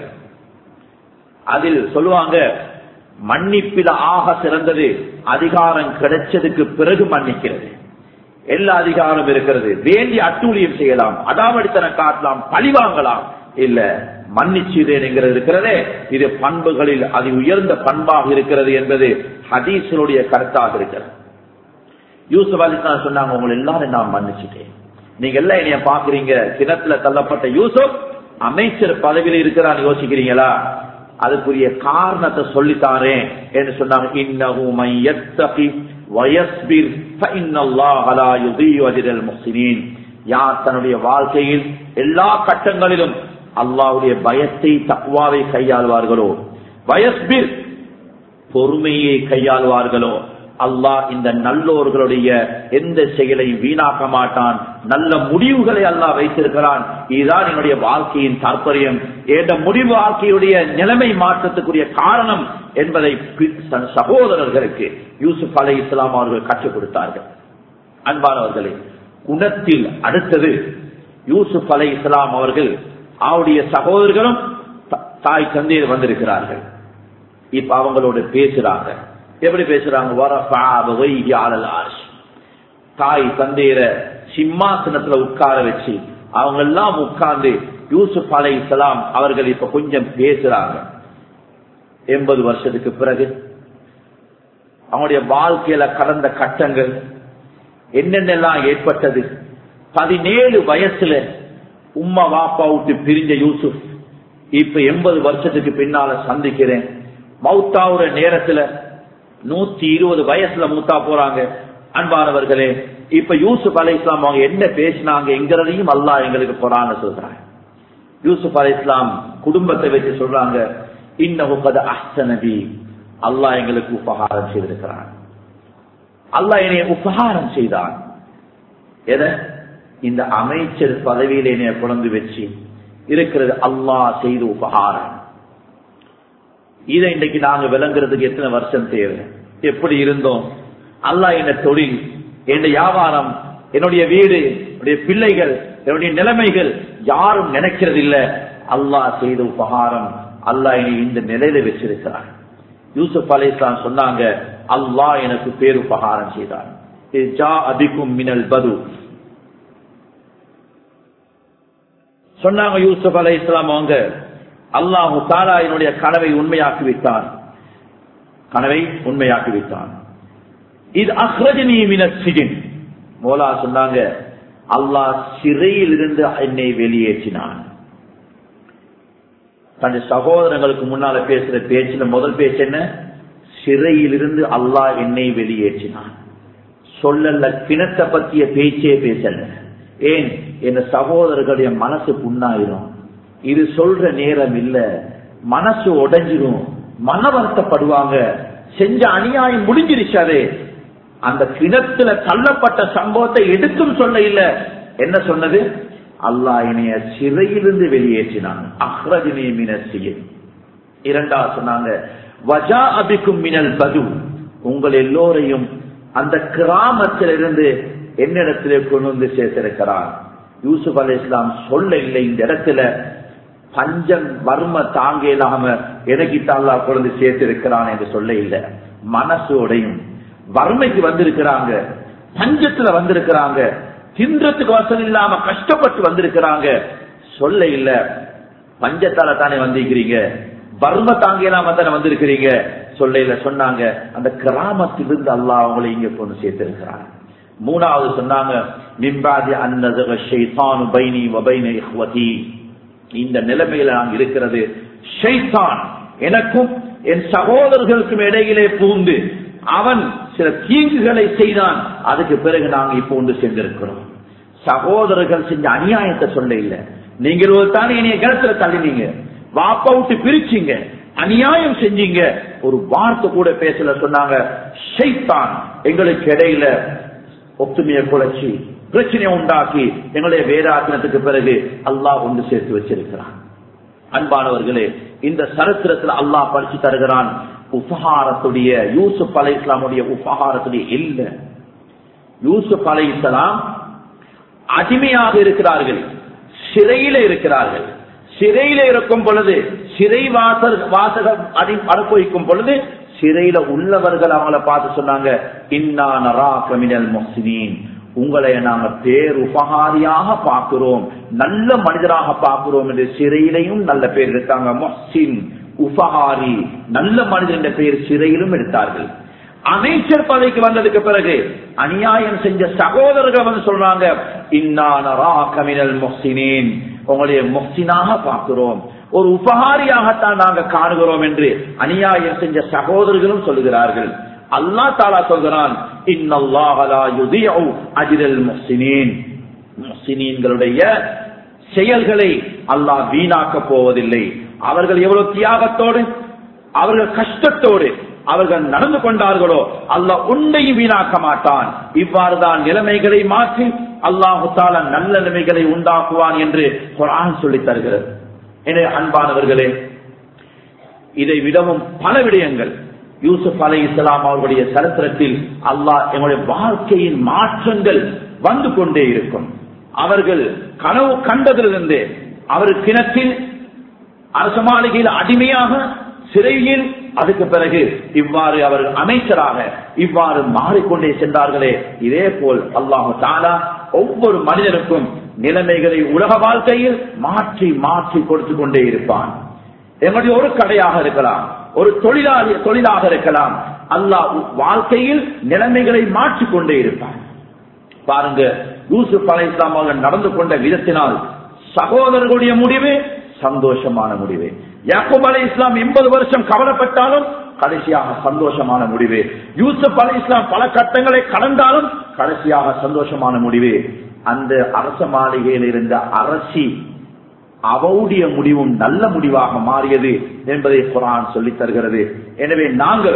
அதில் சொல்லுவாங்க மன்னிப்பில ஆக சிறந்தது அதிகாரம் கிடைச்சதுக்கு பிறகு மன்னிக்கிறது எல்லா அதிகாரம் இருக்கிறது வேண்டி அட்டூழியம் செய்யலாம் அடாவடித்தனம் காட்டலாம் பழி வாங்கலாம் இல்ல மன்னிச்சுதேன்ங்கிறது இருக்கிறதே இது பண்புகளில் அது உயர்ந்த பண்பாக இருக்கிறது என்பது ஹதீசனுடைய கருத்தாக இருக்கிறது யூசுப் அலிஸ்லாம் சொன்னாங்க உங்களை எல்லாரும் நான் மன்னிச்சுட்டேன் நீங்க எல்லாம் என்னைய பாக்குறீங்க கிணத்துல தள்ளப்பட்ட யூசுப் அமைச்சர் பதவியில் இருக்கிறான்னு யோசிக்கிறீங்களா அதுக்குரிய காரணத்தை சொல்லித்தாரேன் என்று சொன்னாங்க இன்னஹு மை யத்தகி வயஸ்பிர் ஃபஇன்னல்லாஹ லா யுதீயு அஜ்ரல் முஹ்சினீன் யார் தன்னுடைய வாழ்க்கையில் எல்லா கட்டங்களிலும் அல்லாஹ்வுடைய பயத்தை தக்வாவை கையாள்வார்களோ வயஸ்பிர் பொறுமையை கையாள்வார்களோ அல்லாஹ் இந்த நல்லோர்களுடைய எந்த செயலையும் வீணாக்க மாட்டான் நல்ல முடிவுகளை அல்லாஹ் வைத்திருக்கிறான் இதுதான் என்னுடைய வாழ்க்கையின் தாற்பயம் என்ற முடிவு வாழ்க்கையுடைய நிலைமை மாற்றத்துக்குரிய காரணம் என்பதை சகோதரர்களுக்கு யூசுப் அலை இஸ்லாம் அவர்கள் கற்றுக் கொடுத்தார்கள் அன்பானவர்களே குணத்தில் அடுத்தது யூசுப் அலை இஸ்லாம் அவர்கள் அவருடைய சகோதரர்களும் தாய் தந்தையர் வந்திருக்கிறார்கள் இப்ப அவங்களோட பேசுறாங்க எப்படி பேசுறாங்க தாய் தந்தையர சிம்மாசனத்துல உட்கார வச்சு அவங்க எல்லாம் உட்கார்ந்து யூசுப் அலை இஸ்லாம் அவர்கள் இப்ப கொஞ்சம் பேசுறாங்க எண்பது வருஷத்துக்கு பிறகு அவங்களுடைய வாழ்க்கையில கடந்த கட்டங்கள் என்னென்னலாம் ஏற்பட்டது பதினேழு வயசுல உம்மா வாப்பா விட்டு பிரிஞ்ச யூசுப் இப்ப எண்பது வருஷத்துக்கு பின்னால சந்திக்கிறேன் மௌத்தாவுற நேரத்துல நூத்தி இருபது வயசுல மூத்தா போறாங்க அன்பானவர்களே இப்ப யூசுப் அலை இஸ்லாம் அவங்க என்ன பேசினாங்க எங்கிறதையும் அல்லா எங்களுக்கு போறான்னு சொல்றாங்க யூசுப் அலை இஸ்லாம் குடும்பத்தை வச்சு சொல்றாங்க இன்னும் அஹ்சனபி அல்லாஹ் எங்களுக்கு உபகாரம் செய்திருக்கிறான் அல்லாஹ் என்னை உபகாரம் செய்தான் எத இந்த அமைச்சர் பதவியில் என்னை குழந்து வச்சு இருக்கிறது அல்லாஹ் செய்த உபகாரம் இதை இன்னைக்கு நாங்க விளங்குறதுக்கு எத்தனை வருஷம் தேவை எப்படி இருந்தோம் அல்லாஹ் என்ன தொழில் என் வியாபாரம் என்னுடைய வீடு என்னுடைய பிள்ளைகள் என்னுடைய நிலைமைகள் யாரும் நினைக்கிறது இல்ல அல்லாஹ் செய்த உபகாரம் அல்லாஹ் என்னை இந்த நிலையில வச்சிருக்கிறார் யூசுப் அலைஸ்லாம் சொன்னாங்க அல்லாஹ் எனக்கு பேருபகாரம் செய்தார் அபிக்கும் மினல் பது சொன்னாங்க யூசுப் அலை இஸ்லாம் அவங்க அல்லாஹு தாலா என்னுடைய கனவை உண்மையாக்கி விட்டான் கனவை உண்மையாக்கி விட்டான் இது அஹ்ரஜனி மினசிஜின் மோலா சொன்னாங்க அல்லாஹ் சிறையில் இருந்து என்னை வெளியேற்றினான் தன் சகோதரங்களுக்கு முன்னால பேசுற பேச்சுல முதல் பேச்சு என்ன சிறையிலிருந்து அல்லாஹ் என்னை வெளியேற்றினான் சொல்லல கிணத்தை பத்திய பேச்சே பேசல ஏன் என் சகோதரர்களுடைய மனசு புண்ணாயிரும் இது சொல்ற நேரம் இல்ல மனசு உடைஞ்சிரும் மன வருத்தப்படுவாங்க செஞ்ச அநியாயம் முடிஞ்சிருச்சாரு அந்த கிணத்துல தள்ளப்பட்ட சம்பவத்தை எடுத்தும் சொல்ல இல்ல என்ன சொன்னது அல்லாஹ் இணைய சிறையிலிருந்து வெளியேற்றினான் அஹ்ரஜினே மினசியை இரண்டாவது சொன்னாங்க வஜா அபிக்கும் மினல் பது உங்கள் எல்லோரையும் அந்த கிராமத்திலிருந்து என்னிடத்திலே கொண்டு வந்து சேர்த்திருக்கிறான் யூசுப் அலி இஸ்லாம் சொல்ல இல்லை இந்த இடத்துல பஞ்சம் வர்ம தாங்க இல்லாம எனக்கிட்டாலா கொண்டு சேர்த்திருக்கிறான் என்று சொல்ல இல்லை மனசோடையும் வறுமைக்கு வந்திருக்கிறாங்க பஞ்சத்துல வந்திருக்கிறாங்க தின்றதுக்கு வசதி இல்லாம கஷ்டப்பட்டு வந்திருக்கிறாங்க சொல்ல இல்ல பஞ்சத்தால தானே வந்திருக்கிறீங்க வர்ம தாங்க இல்லாம தானே வந்திருக்கிறீங்க சொல்ல இல்ல சொன்னாங்க அந்த கிராமத்திலிருந்து அல்லாஹ் அவங்களை இங்க கொண்டு சேர்த்திருக்கிறாங்க மூணாவது சொன்னாங்க மிம்பாதி அன்னதக ஷைத்தானு பைனி வபைன இஹ்வதி இந்த நிலைமையில நாங்க இருக்கிறது ஷைத்தான் எனக்கும் என் சகோதரர்களுக்கும் இடையிலே பூந்து அவன் சில தீங்குகளை செய்தான் அதுக்கு பிறகு நாங்க இப்போ ஒன்று சேர்ந்திருக்கிறோம் சகோதரர்கள் செஞ்ச அநியாயத்தை சொல்ல இல்ல நீங்கள் ஒரு தானே என்னைய கிணத்துல தள்ளினீங்க வாப்பா விட்டு பிரிச்சீங்க அநியாயம் செஞ்சீங்க ஒரு வார்த்தை கூட பேசல சொன்னாங்க ஷைத்தான் எங்களுக்கு இடையில ஒத்துமையை குலைச்சி பிரச்சனையை உண்டாக்கி எங்களுடைய வேதாசனத்துக்கு பிறகு அல்லாஹ் ஒன்று சேர்த்து வச்சிருக்கிறான் அன்பானவர்களே இந்த சரித்திரத்தில் அல்லாஹ் படிச்சு தருகிறான் உபகாரத்துடைய யூசுப் அலை இஸ்லாமுடைய உபகாரத்துடைய இல்ல யூசுப் அலை இஸ்லாம் அடிமையாக இருக்கிறார்கள் சிறையில இருக்கிறார்கள் சிறையில இருக்கும் பொழுது சிறை வாசல் வாசகம் அடி அனுபவிக்கும் பொழுது சிறையில உள்ளவர்கள் அவங்கள பார்த்து சொன்னாங்க இன்னா நரா கமினல் மொஹ்சினின் உங்களை நாங்க பேர் உபகாரியாக பார்க்கிறோம் நல்ல மனிதராக பார்க்கிறோம் என்று சிறையிலையும் நல்ல பேர் எடுத்தாங்க மொஹ்சின் உபகாரி நல்ல மனிதன் என்ற பெயர் சிறையிலும் எடுத்தார்கள் அமைச்சர் பதவிக்கு வந்ததுக்கு பிறகு அநியாயம் செஞ்ச சகோதரர்கள் வந்து சொல்றாங்க இன்னானராகமினல் மொஹ்சினேன் உங்களுடைய மொஹ்சினாக பார்க்கிறோம் ஒரு உபகாரியாகத்தான் நாங்க காணுகிறோம் என்று அநியாயம் செஞ்ச சகோதரர்களும் சொல்லுகிறார்கள் அல்லா தாலா சொல்கிறான் முஹ்சினீன்களுடைய செயல்களை அல்லாஹ் வீணாக்க போவதில்லை அவர்கள் எவ்வளவு தியாகத்தோடு அவர்கள் கஷ்டத்தோடு அவர்கள் நடந்து கொண்டார்களோ அல்லாஹ் உன்னையும் வீணாக்க மாட்டான் இவ்வாறுதான் நிலைமைகளை மாற்றி அல்லாஹு தாலா நல்ல நிலைமைகளை உண்டாக்குவான் என்று குரான் சொல்லித் தருகிறது எனவே அன்பானவர்களே இதை விடவும் பல விடயங்கள் யூசுப் அலை இஸ்லாம் அவர்களுடைய சரித்திரத்தில் அல்லாஹ் எங்களுடைய வாழ்க்கையின் மாற்றங்கள் வந்து கொண்டே இருக்கும் அவர்கள் கனவு கண்டதிலிருந்து அவர் கிணற்றில் அரச மாளிகையில் அடிமையாக சிறையில் அதுக்கு பிறகு இவ்வாறு அவர் அமைச்சராக இவ்வாறு மாறிக்கொண்டே சென்றார்களே இதே போல் அல்லாஹு தாலா ஒவ்வொரு மனிதனுக்கும் நிலைமைகளை உலக வாழ்க்கையில் மாற்றி மாற்றி கொடுத்து கொண்டே இருப்பான் எங்களுடைய ஒரு கடையாக இருக்கலாம் ஒரு தொழிலாளி தொழிலாக இருக்கலாம் அல்லாஹ் வாழ்க்கையில் நிலைமைகளை மாற்றிக்கொண்டே இருப்பான் பாருங்க யூசுப் அலை இஸ்லாம் அவர்கள் நடந்து கொண்ட விதத்தினால் சகோதரர்களுடைய முடிவு சந்தோஷமான முடிவு யாக்கூப் அலை இஸ்லாம் எண்பது வருஷம் கவலைப்பட்டாலும் கடைசியாக சந்தோஷமான முடிவு யூசுப் அலை இஸ்லாம் பல கட்டங்களை கடந்தாலும் கடைசியாக சந்தோஷமான முடிவு அந்த அரச மாளிகையில் இருந்த அரசி அவருடைய முடிவும் நல்ல முடிவாக மாறியது என்பதை குரான் சொல்லித் தருகிறது எனவே நாங்கள்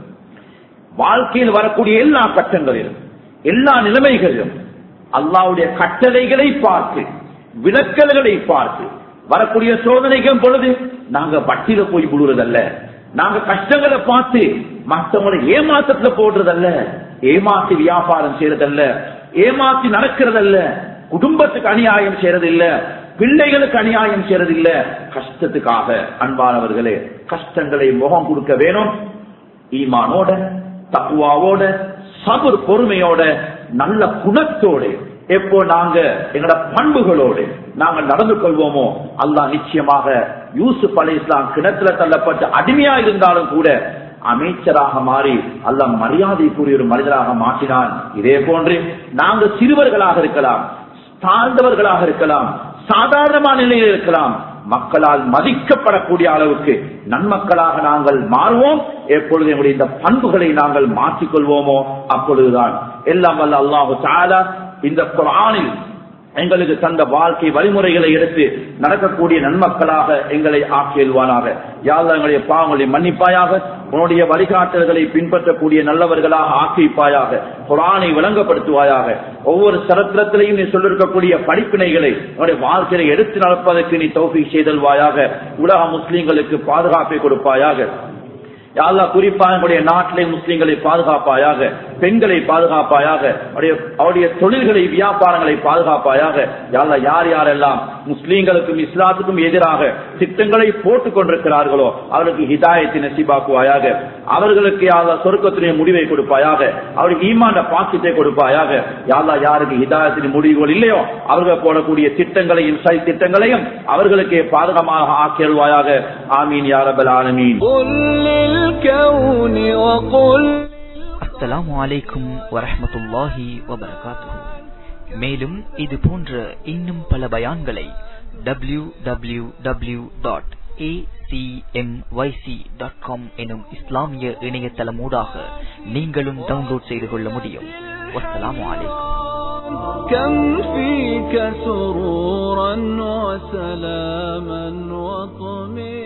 வாழ்க்கையில் வரக்கூடிய எல்லா கட்டங்களிலும் எல்லா நிலைமைகளிலும் அல்லாவுடைய கட்டளைகளை பார்த்து விளக்கல்களை பார்த்து வரக்கூடிய சோதனைகள் பொழுது நாங்க பட்டியல போய் விடுறதல்ல நாங்க கஷ்டங்களை பார்த்து மற்றவங்களை ஏமாற்றத்துல போடுறதல்ல ஏமாத்தி வியாபாரம் செய்யறதல்ல ஏமாத்தி நடக்கிறதல்ல குடும்பத்துக்கு அநியாயம் செய்யறதில்ல பிள்ளைகளுக்கு அநியாயம் செய்யறதில்ல கஷ்டத்துக்காக அன்பானவர்களே கஷ்டங்களை முகம் கொடுக்க வேணும் ஈமானோட தக்குவாவோட சபர் பொறுமையோட நல்ல குணத்தோடு எப்போ நாங்க எங்களோட பண்புகளோடு நாங்க நடந்து கொள்வோமோ அல்லாஹ் நிச்சயமாக யூசுப் அலி இஸ்லாம் கிணத்துல தள்ளப்பட்டு அடிமையா இருந்தாலும் கூட அமைச்சராக மாறி அல்லாஹ் மரியாதைக்குரிய ஒரு மனிதராக மாற்றினான் இதே போன்று நாங்க சிறுவர்களாக இருக்கலாம் தாழ்ந்தவர்களாக இருக்கலாம் சாதாரணமான நிலையில் இருக்கலாம் மக்களால் மதிக்கப்படக்கூடிய அளவுக்கு நன்மக்களாக நாங்கள் மாறுவோம் எப்பொழுது எங்களுடைய இந்த பண்புகளை நாங்கள் மாற்றிக்கொள்வோமோ அப்பொழுதுதான் எல்லாம் வல்ல அல்லாஹு தாலா இந்த குரானில் எங்களுக்கு தந்த வாழ்க்கை வழிமுறைகளை எடுத்து நடக்கக்கூடிய நன்மக்களாக எங்களை ஆக்கியல்வானாக யாழ்லா எங்களுடைய பாவங்களை மன்னிப்பாயாக உன்னுடைய வழிகாட்டல்களை பின்பற்றக்கூடிய நல்லவர்களாக ஆக்கிப்பாயாக குரானை விளங்கப்படுத்துவாயாக ஒவ்வொரு சரித்திரத்திலையும் நீ சொல்லிருக்கக்கூடிய படிப்பினைகளை உன்னுடைய வாழ்க்கையை எடுத்து நடப்பதற்கு நீ தௌஃபி செய்தல்வாயாக உலக முஸ்லீம்களுக்கு பாதுகாப்பை கொடுப்பாயாக யாழ்லா குறிப்பா எங்களுடைய நாட்டிலே முஸ்லீம்களை பாதுகாப்பாயாக பெண்களை பாதுகாப்பாயாக அவருடைய தொழில்களை வியாபாரங்களை பாதுகாப்பாயாக யாழ்லா யார் யாரெல்லாம் முஸ்லீம்களுக்கும் இஸ்லாத்துக்கும் எதிராக திட்டங்களை போட்டுக் கொண்டிருக்கிறார்களோ அவர்களுக்கு ஹிதாயத்தை நசிபாக்குவாயாக அவர்களுக்கு யாழ்லா சொருக்கத்தினுடைய முடிவை கொடுப்பாயாக அவருக்கு ஈமாண்ட பாக்கியத்தை கொடுப்பாயாக யாழ்லா யாருக்கு ஹிதாயத்தின் முடிவுகள் இல்லையோ அவர்கள் போடக்கூடிய திட்டங்களையும் சை திட்டங்களையும் அவர்களுக்கு பாதகமாக ஆக்கியல்வாயாக ஆமீன் யாரபல் ஆலமீன் الكون وقل அஸ்ஸலாமு அலைக்கும் வரஹ்மத்துல்லாஹி வபரகாத்துஹு மேலும் இது போன்ற இன்னும் பல பயான்களை W W W dot dot com எனும் இஸ்லாமிய இணையதளமூடாக நீங்களும் டவுன்லோட் செய்து கொள்ள முடியும் வஸ்ஸலாமு அலைக்கும் كم فيك سرورا وسلاما وطمئنا